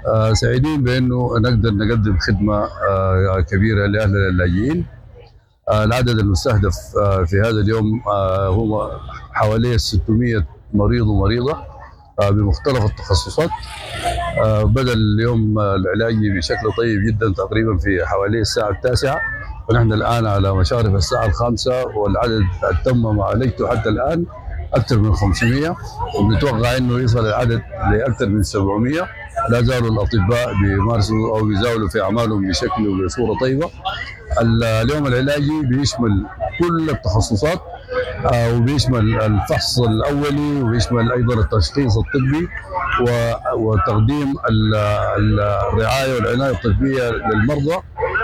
آه، سعيدين بانه نقدر نقدم خدمه آه، كبيره لاهلنا اللاجئين آه، العدد المستهدف آه، في هذا اليوم آه، هو حوالي 600 مريض ومريضه آه، بمختلف التخصصات آه، بدا اليوم آه، العلاج بشكل طيب جدا تقريبا في حوالي الساعه التاسعه ونحن الان على مشارف الساعه الخامسه والعدد تم معالجته حتى الان اكثر من 500 ونتوقع انه يصل العدد لاكثر من 700 لا زالوا الاطباء بيمارسوا او بيزاولوا في اعمالهم بشكل وبصوره طيبه. ال- اليوم العلاجي بيشمل كل التخصصات آه، وبيشمل الفحص الاولي وبيشمل ايضا التشخيص الطبي و- وتقديم ال- ال- الرعايه والعنايه الطبيه للمرضى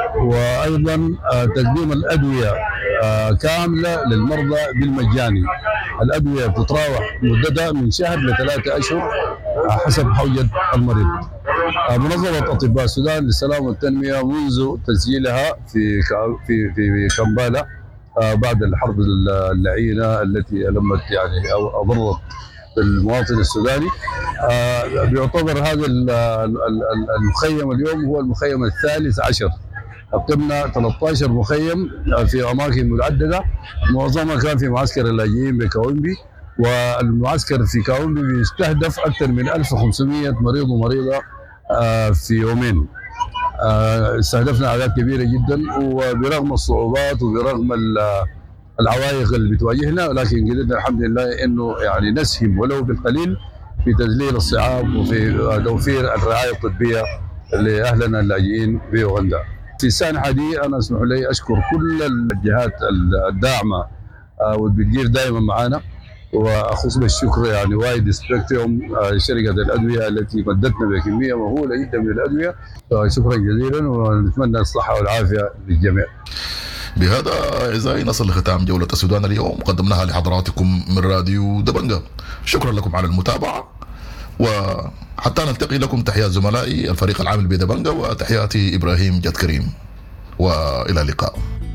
وايضا آه، تقديم الادويه آه، كامله للمرضى بالمجاني. الادويه بتتراوح مدتها من شهر لثلاثه اشهر آه، حسب حوجه المريض. آه، منظمه اطباء السودان للسلام والتنميه منذ تسجيلها في كا- في في كمبالا آه، بعد الحرب اللعينه التي لمت يعني او اضرت بالمواطن السوداني آه، بيعتبر هذا ال- ال- ال- المخيم اليوم هو المخيم الثالث عشر قدمنا 13 مخيم في اماكن متعدده معظمها كان في معسكر اللاجئين بكاومبي والمعسكر في كاومبي بيستهدف اكثر من 1500 مريض ومريضه آه، في يومين آه، استهدفنا اعداد كبيره جدا وبرغم الصعوبات وبرغم ال- العوائق اللي بتواجهنا ولكن قدرنا الحمد لله انه يعني نسهم ولو بالقليل في تذليل الصعاب وفي توفير الرعايه الطبيه لاهلنا اللاجئين باوغندا. في السانحه دي انا اسمح لي اشكر كل الجهات الداعمه آه، واللي بتدير دائما معنا واخص بالشكر يعني وايد سبيكتروم آه، شركه الادويه التي مدتنا بكميه مهوله جدا من الادويه شكرا جزيلا ونتمنى الصحه والعافيه للجميع. بهذا أعزائي نصل لختام جولة السودان اليوم قدمناها لحضراتكم من راديو دبنجة شكرا لكم على المتابعة وحتى نلتقي لكم تحيات زملائي الفريق العامل بدبنجة وتحياتي إبراهيم جد كريم وإلى اللقاء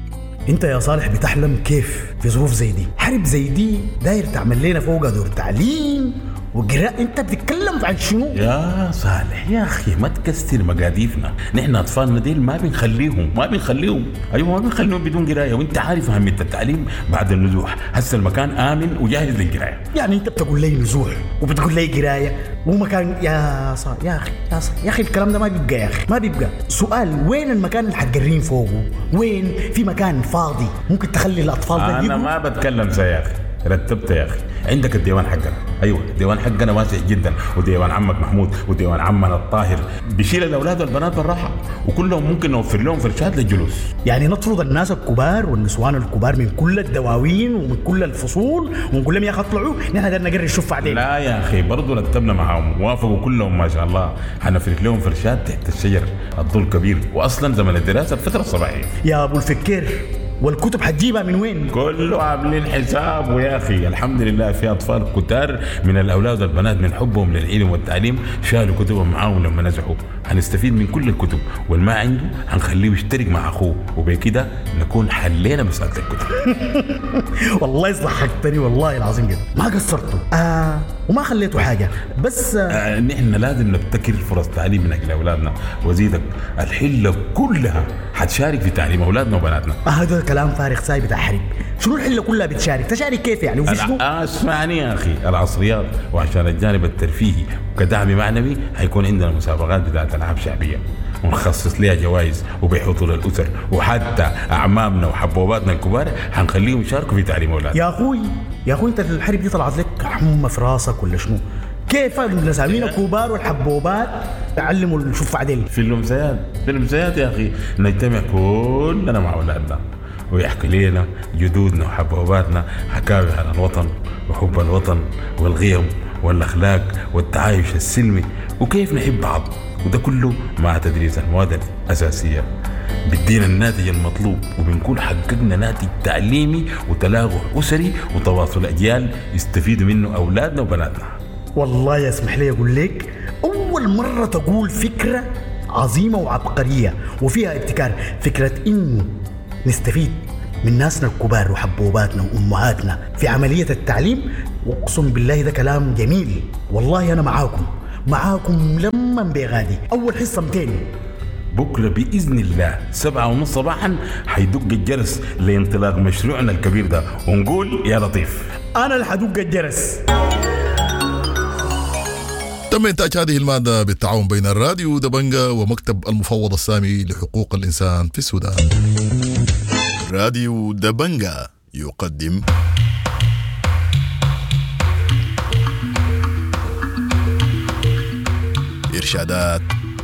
انت يا صالح بتحلم كيف في ظروف زي دي حرب زي دي داير تعمل لنا فوق دور تعليم وقراء انت بتتكلم عن شنو يا صالح يا اخي ما تكسر مقاديفنا نحن اطفالنا ديل ما بنخليهم ما بنخليهم ايوه ما بنخليهم بدون قرايه وانت عارف اهميه التعليم بعد النزوح هسه المكان امن وجاهز للقرايه يعني انت بتقول لي نزوح وبتقول لي قرايه ومكان يا صار يا اخي يا صار يا اخي الكلام ده ما بيبقى يا اخي ما بيبقى سؤال وين المكان اللي حتقرين فوقه وين في مكان فاضي ممكن تخلي الاطفال ده انا يجوا؟ ما بتكلم زي يا اخي رتبت يا اخي عندك الديوان حقنا ايوه الديوان حقنا واسع جدا وديوان عمك محمود وديوان عمنا الطاهر بيشيل الاولاد والبنات بالراحه وكلهم ممكن نوفر لهم فرشات للجلوس يعني نطرد الناس الكبار والنسوان الكبار من كل الدواوين ومن كل الفصول ونقول لهم يا اخي اطلعوا نحن قدرنا نقري الشفع دي لا يا اخي برضه رتبنا معاهم وافقوا كلهم ما شاء الله حنفرك لهم فرشات تحت الشجر الظل كبير واصلا زمن الدراسه الفتره الصباحيه يا ابو الفكر والكتب حتجيبها من وين؟ كله عاملين حساب ويا اخي الحمد لله في اطفال كتار من الاولاد والبنات من حبهم للعلم والتعليم شالوا كتبهم معاهم لما نزحوا هنستفيد من كل الكتب واللي ما عنده هنخليه يشترك مع اخوه وبكده نكون حلينا مساله الكتب والله ضحكتني والله العظيم جدا ما قصرتوا آه وما خليتوا حاجه بس آه آه، نحن لازم نبتكر فرص تعليم من اجل اولادنا وزيدك الحله كلها حتشارك في تعليم اولادنا وبناتنا آه، هذا كلام فارغ ساي بتاع حريم شنو الحله كلها بتشارك تشارك كيف يعني وفي شنو؟ الع- اسمعني يا اخي العصريات وعشان الجانب الترفيهي وكدعم معنوي حيكون عندنا مسابقات بتاعت العاب شعبيه ونخصص لها جوائز وبيحطوا للاسر وحتى اعمامنا وحبوباتنا الكبار حنخليهم يشاركوا في تعليم اولادنا يا اخوي يا اخوي انت الحرب دي طلعت لك حمى في راسك ولا شنو؟ كيف النسامين الكبار والحبوبات يعلموا الشفع ديل في الامسيات في الامسيات يا اخي نجتمع كلنا مع اولادنا ويحكي لنا جدودنا وحبوباتنا حكاوي عن الوطن وحب الوطن والقيم والاخلاق والتعايش السلمي وكيف نحب بعض وده كله مع تدريس المواد الاساسيه بيدينا الناتج المطلوب وبنكون حققنا ناتج تعليمي وتلاغح اسري وتواصل اجيال يستفيدوا منه اولادنا وبناتنا والله يسمح لي اقول لك اول مره تقول فكره عظيمه وعبقريه وفيها ابتكار فكره انه نستفيد من ناسنا الكبار وحبوباتنا وامهاتنا في عمليه التعليم واقسم بالله ده كلام جميل والله انا معاكم معاكم لما بغادي اول حصه 200 بكرة بإذن الله سبعة ونص صباحا حيدق الجرس لانطلاق مشروعنا الكبير ده ونقول يا لطيف انا اللي حدق الجرس تم إنتاج هذه المادة بالتعاون بين الراديو دبنجا ومكتب المفوض السامي لحقوق الإنسان في السودان راديو دبنجا يقدم إرشادات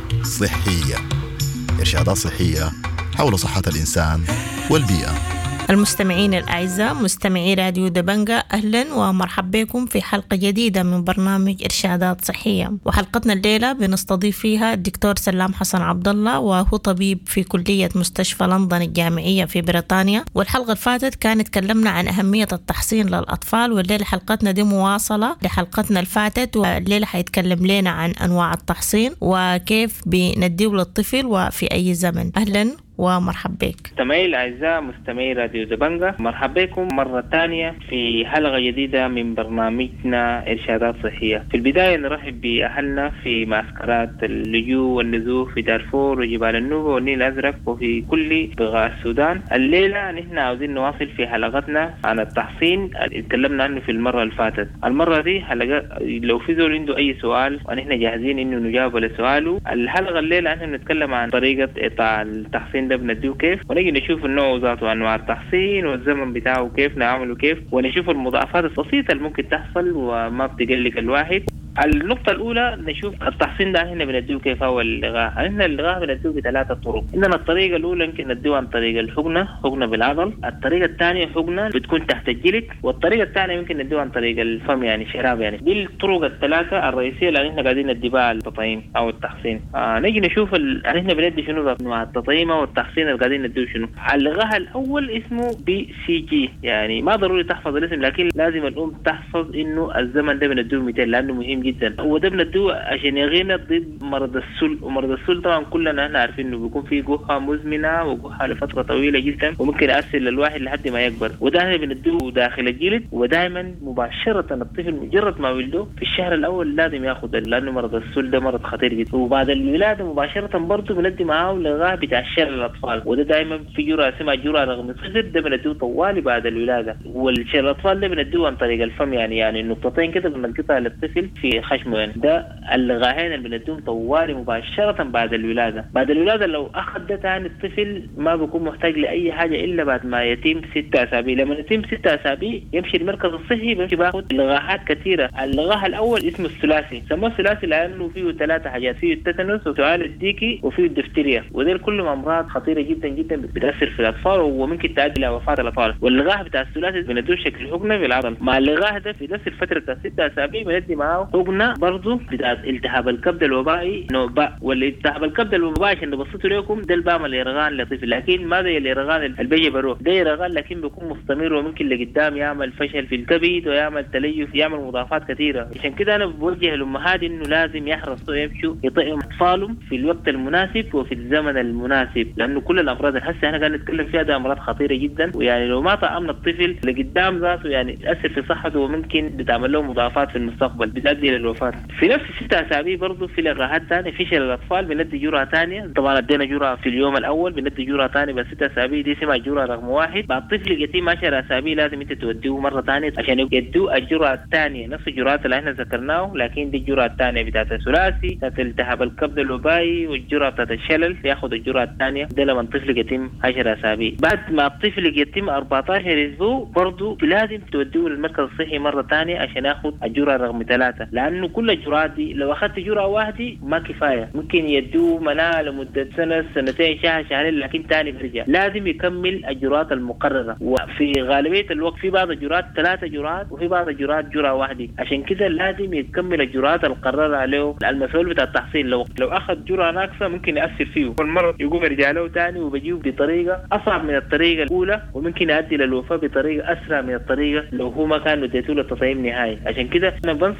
صحية إرشادات صحية حول صحة الإنسان والبيئة المستمعين الأعزاء مستمعي راديو دبنجا أهلا ومرحبا بكم في حلقة جديدة من برنامج إرشادات صحية وحلقتنا الليلة بنستضيف فيها الدكتور سلام حسن عبد الله وهو طبيب في كلية مستشفى لندن الجامعية في بريطانيا والحلقة اللي فاتت كان تكلمنا عن أهمية التحصين للأطفال والليلة حلقتنا دي مواصلة لحلقتنا اللي فاتت والليلة حيتكلم لنا عن أنواع التحصين وكيف بنديه للطفل وفي أي زمن أهلا ومرحبا بك مستمعي الأعزاء مستمعي راديو دبنجا مرحبا بكم مرة ثانية في حلقة جديدة من برنامجنا إرشادات صحية في البداية نرحب بأهلنا في معسكرات اللجوء والنزوح في دارفور وجبال النوبة والنيل الأزرق وفي كل بقاع السودان الليلة نحن عاوزين نواصل في حلقتنا عن التحصين اللي اتكلمنا عنه في المرة اللي فاتت المرة دي حلقة لو في زول عنده أي سؤال ونحن جاهزين إنه نجاوب على سؤاله الحلقة الليلة نحن نتكلم عن طريقة إيقاع التحصين ده بنديه كيف ونجي نشوف النوع ذاته انواع التحصين والزمن بتاعه كيف نعمله كيف ونشوف المضاعفات البسيطه اللي ممكن تحصل وما بتقلق الواحد النقطة الأولى نشوف التحصين ده هنا بنديه كيف هو اللغاء، هنا اللغاء بنديه بثلاثة طرق، عندنا الطريقة الأولى يمكن نديه عن طريق الحقنة، حقنة بالعضل، الطريقة الثانية حقنة بتكون تحت الجلد، والطريقة الثانية يمكن نديه عن طريق الفم يعني شراب يعني، دي الطرق الثلاثة الرئيسية اللي احنا قاعدين ندي بها التطعيم أو التحصين، آه نجي نشوف ال... احنا بندي شنو أنواع التطعيم أو التحصين اللي قاعدين نديه شنو، اللغاء الأول اسمه بي سي جي، يعني ما ضروري تحفظ الاسم لكن لازم الأم تحفظ إنه الزمن ده بنديه 200 لأنه مهم جدا وده بندوه عشان يغينا ضد مرض السل ومرض السل طبعا كلنا احنا عارفين انه بيكون فيه جحة مزمنة وجحة لفترة طويلة جدا وممكن يأثر للواحد لحد ما يكبر وده احنا بندوه داخل الجلد ودائما مباشرة الطفل مجرد ما ولده في الشهر الأول لازم ياخذ لأنه مرض السل ده مرض خطير جدا وبعد الولادة مباشرة برضه بندي معاه لغاه بتاع الشلل الأطفال وده دائما في جرعة اسمها جرعة رغم الصدر ده بندوه طوالي بعد الولادة والشلل الأطفال ده بندوه عن طريق الفم يعني يعني النقطتين كده بنقطها للطفل في خشمه يعني ده اللغاهين اللي بندوهم طوالي مباشرة بعد الولادة بعد الولادة لو أخذ ده تاني الطفل ما بيكون محتاج لأي حاجة إلا بعد ما يتم ستة أسابيع لما يتم ستة أسابيع يمشي المركز الصحي بيمشي باخد لغاهات كثيرة اللغاه الأول اسمه الثلاثي سموه الثلاثي لأنه فيه ثلاثة حاجات فيه التتنس وسؤال الديكي وفيه الدفتيريا ودول كلهم أمراض خطيرة جدا جدا بتأثر في الأطفال وممكن تؤدي إلى وفاة الأطفال واللغاه بتاع الثلاثي بندوه شكل حقنة في العضل مع اللغاه ده في نفس الفترة بتاع ستة أسابيع بندي معاه حقنة برضه بتاع التهاب الكبد الوبائي نوباء والالتهاب الكبد الوبائي عشان نبسطه لكم ده البام اليرغان لطفل لكن ما زي اليرغان اللي بيجي بروح ده يرغان لكن بيكون مستمر وممكن لقدام يعمل فشل في الكبد ويعمل تليف يعمل مضاعفات كثيره عشان كده انا بوجه الامهات انه لازم يحرصوا يمشوا يطعموا اطفالهم في الوقت المناسب وفي الزمن المناسب لانه كل الامراض اللي هسه احنا قاعدين نتكلم فيها ده امراض خطيره جدا ويعني لو ما طعمنا الطفل لقدام ذاته يعني تاثر في صحته وممكن بتعمل له مضاعفات في المستقبل بتؤدي الى الوفاه في نفس الستة اسابيع برضه في لقاحات ثانيه في شلل الاطفال بندي جرعه ثانيه طبعا ادينا جرعه في اليوم الاول بندي جرعه ثانيه بس ست اسابيع دي اسمها جرعه رقم واحد بعد طفل يتم 10 اسابيع لازم انت توديه مره ثانيه عشان يدوه الجرعه الثانيه نفس الجرعات اللي احنا ذكرناه لكن دي الجرعه الثانيه بتاعت الثلاثي بتاعت التهاب الكبد الوبائي والجرعه بتاعت الشلل ياخذ الجرعه الثانيه ده لما الطفل يتم 10 اسابيع بعد ما الطفل يتم 14 اسبوع برضه لازم توديه للمركز الصحي مره ثانيه عشان ياخذ الجرعه رقم ثلاثه لانه كل الجرعات دي لو اخذت جرعه واحده ما كفايه ممكن يدوه مناعه لمده سنه سنتين شهر شهرين لكن ثاني بيرجع لازم يكمل الجرعات المقرره وفي غالبيه الوقت في بعض الجرعات ثلاثه جرعات وفي بعض الجرعات جرعه واحده عشان كده لازم يكمل الجرعات المقرره عليه المسؤول بتاع التحصيل لو لو اخذ جرعه ناقصه ممكن ياثر فيه والمرض يقوم يرجع له ثاني وبيجيه بطريقه اصعب من الطريقه الاولى وممكن يؤدي للوفاه بطريقه اسرع من الطريقه لو هو ما كان اديته له تطعيم نهائي عشان كده انا بنصح الامهات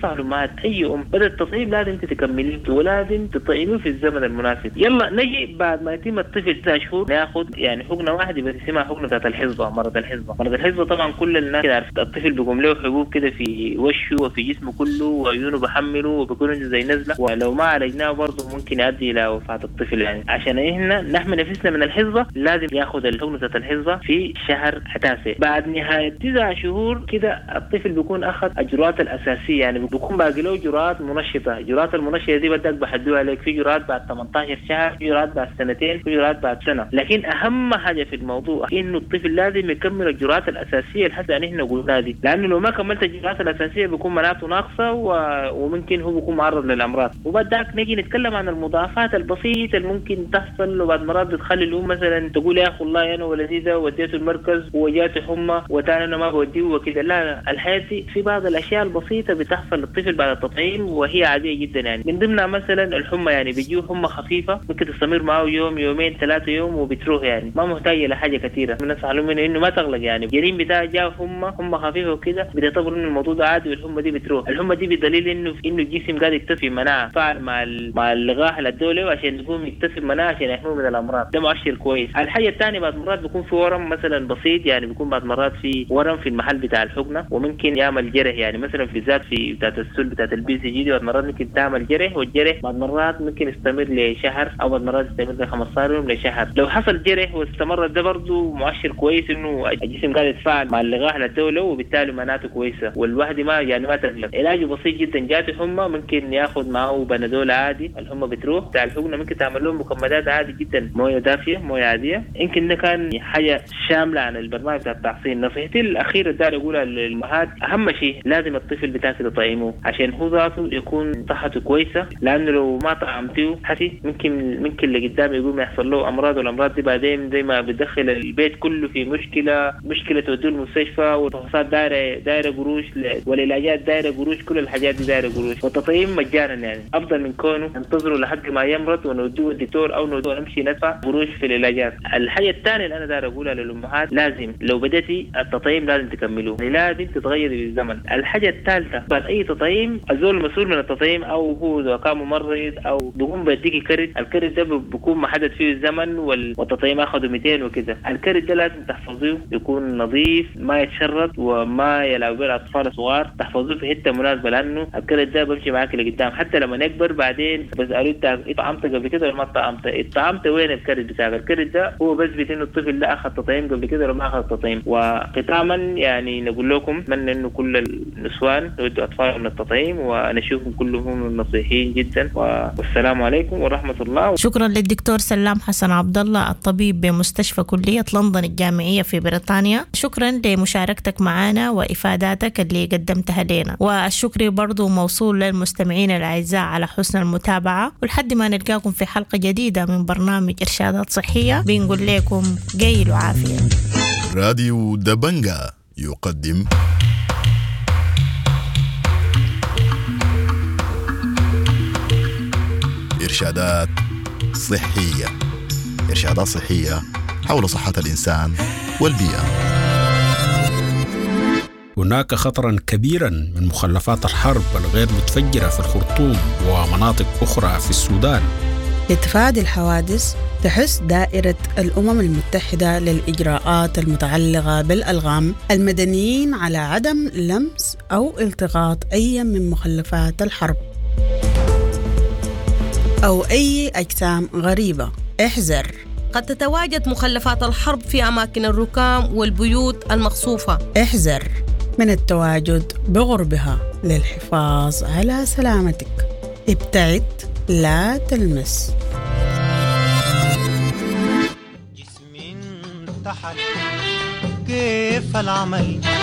بعد اي ام بدا التطعيم لازم انت تكمليه ولازم تطعميه في الزمن المناسب يلا نجي بعد ما يتم الطفل تسع شهور ناخذ يعني حقنه واحده بس اسمها حقنه بتاعت الحصبه مرض الحصبه مرض الحصبه طبعا كل الناس كده عرفت الطفل بيقوم له حبوب كده في وشه وفي جسمه كله وعيونه بحمله وبيكون عنده زي نزله ولو ما عالجناه برضه ممكن يؤدي الى وفاه الطفل يعني عشان احنا نحمي نفسنا من الحصبه لازم ياخذ الحقنه بتاعت الحصبه في شهر تاسع بعد نهايه تسع شهور كده الطفل بيكون اخذ اجراءات الاساسيه يعني بيكون باقي له جرعات منشطه جرعات المنشطه دي بدك بحدوها عليك في جرعات بعد 18 شهر في جرعات بعد سنتين في جرعات بعد سنه لكن اهم حاجه في الموضوع انه الطفل لازم يكمل الجرعات الاساسيه لحد ان احنا قلنا دي لانه لو ما كملت الجرعات الاساسيه بيكون مناعته ناقصه و... وممكن هو بيكون معرض للامراض وبعد ذاك نجي نتكلم عن المضاعفات البسيطه اللي ممكن تحصل وبعد مرات بتخلي الام مثلا تقول يا اخي والله انا ولدي ده وديته المركز وجاته حمى وتاني انا ما بوديه وكذا لا لا الحياه دي في بعض الاشياء البسيطه بتحصل للطفل بعد التطعيم وهي عاديه جدا يعني من ضمنها مثلا الحمى يعني بيجيه حمى خفيفه ممكن تستمر معه يوم يومين ثلاثه يوم وبتروح يعني ما محتاجه لحاجه كثيره الناس منه انه ما تغلق يعني الجنين بتاعه جاء حمى حمى خفيفه وكده بيعتبر انه الموضوع ده عادي والحمى دي بتروح الحمى دي بدليل انه انه الجسم قاعد يكتسب مناعه فعل مع ال... مع اللقاح الدولي عشان يقوم يكتسب مناعه عشان يحميه من الامراض ده مؤشر كويس الحاجه الثانيه بعد مرات بيكون في ورم مثلا بسيط يعني بيكون بعد مرات في ورم في المحل بتاع الحقنه وممكن يعمل جرح يعني مثلا في ذات في بتاعت السل بتاعت البي سي جي دي بعد مرات ممكن تعمل جرح والجرح بعد مرات ممكن يستمر لشهر او بعد مرات يستمر ل 15 يوم لشهر لو حصل جرح واستمر ده برضه مؤشر كويس انه الجسم قاعد يتفاعل مع اللقاح الدولي وبالتالي مناعته كويسه والواحد ما يعني ما تقلق علاجه بسيط جدا جاته حمى ممكن ياخذ معه بنادول عادي الحمى بتروح بتاع الحقنه ممكن تعمل لهم مكملات عادي جدا مويه دافيه مويه عاديه يمكن ده كان حاجه شامله عن البرنامج بتاع التحصين نصيحتي الاخيره اللي اقولها للامهات اهم شيء لازم الطفل بتاعك تطعمه عشان هو ذاته يكون صحته كويسه لانه لو ما طعمتيه حسي ممكن ممكن اللي قدام يقوم يحصل له امراض والامراض دي بعدين زي ما بتدخل البيت كله في مشكله مشكله توديه المستشفى والفحوصات دايره دايره قروش والعلاجات دايره قروش كل الحاجات دي دايره قروش والتطعيم مجانا يعني افضل من كونه ننتظره لحد ما يمرض ونوديه الدكتور او نوديه نمشي ندفع قروش في العلاجات الحاجه الثانيه اللي انا داير اقولها للامهات لازم لو بديتي التطعيم لازم تكملوه يعني لازم تتغيري بالزمن الحاجه الثالثه بعد اي تطعيم الزول المسؤول من التطعيم او هو اذا كان ممرض او بيقوم بيديكي كرت الكرت ده بيكون محدد فيه الزمن والتطعيم اخذه 200 وكده الكرت ده لازم تحفظيه يكون نظيف ما يتشرط وما يلعب به الاطفال الصغار تحفظوه في حته مناسبه لانه الكرت ده بمشي معاك لقدام حتى لما نكبر بعدين بسالوه انت طعمت قبل كده ولا ما طعمت؟ طعمت وين الكرت بتاعك؟ الكرت ده هو بثبت انه الطفل ده اخذ تطعيم قبل كده ولا ما اخذ تطعيم وختاما يعني نقول لكم اتمنى انه كل النسوان يودوا اطفالهم للتطعيم ونشوفهم كلهم نصيحيين جدا والسلام عليكم ورحمه الله شكرا للدكتور سلام حسن عبد الله الطبيب بمستشفى كليه لندن الجامعيه في بريطانيا شكرا لمشاركتك معنا وافاداتك اللي قدمتها لنا والشكر برضو موصول للمستمعين الاعزاء على حسن المتابعه ولحد ما نلقاكم في حلقه جديده من برنامج ارشادات صحيه بنقول لكم جيل وعافيه راديو دبنجا يقدم إرشادات صحية إرشادات صحية حول صحة الإنسان والبيئة هناك خطرا كبيرا من مخلفات الحرب الغير متفجرة في الخرطوم ومناطق أخرى في السودان لتفادي الحوادث تحث دائرة الأمم المتحدة للإجراءات المتعلقة بالألغام المدنيين على عدم لمس أو التقاط أي من مخلفات الحرب أو أي أجسام غريبة احذر قد تتواجد مخلفات الحرب في أماكن الركام والبيوت المخصوفة احذر من التواجد بغربها للحفاظ على سلامتك ابتعد لا تلمس جسمي انتحل كيف العمل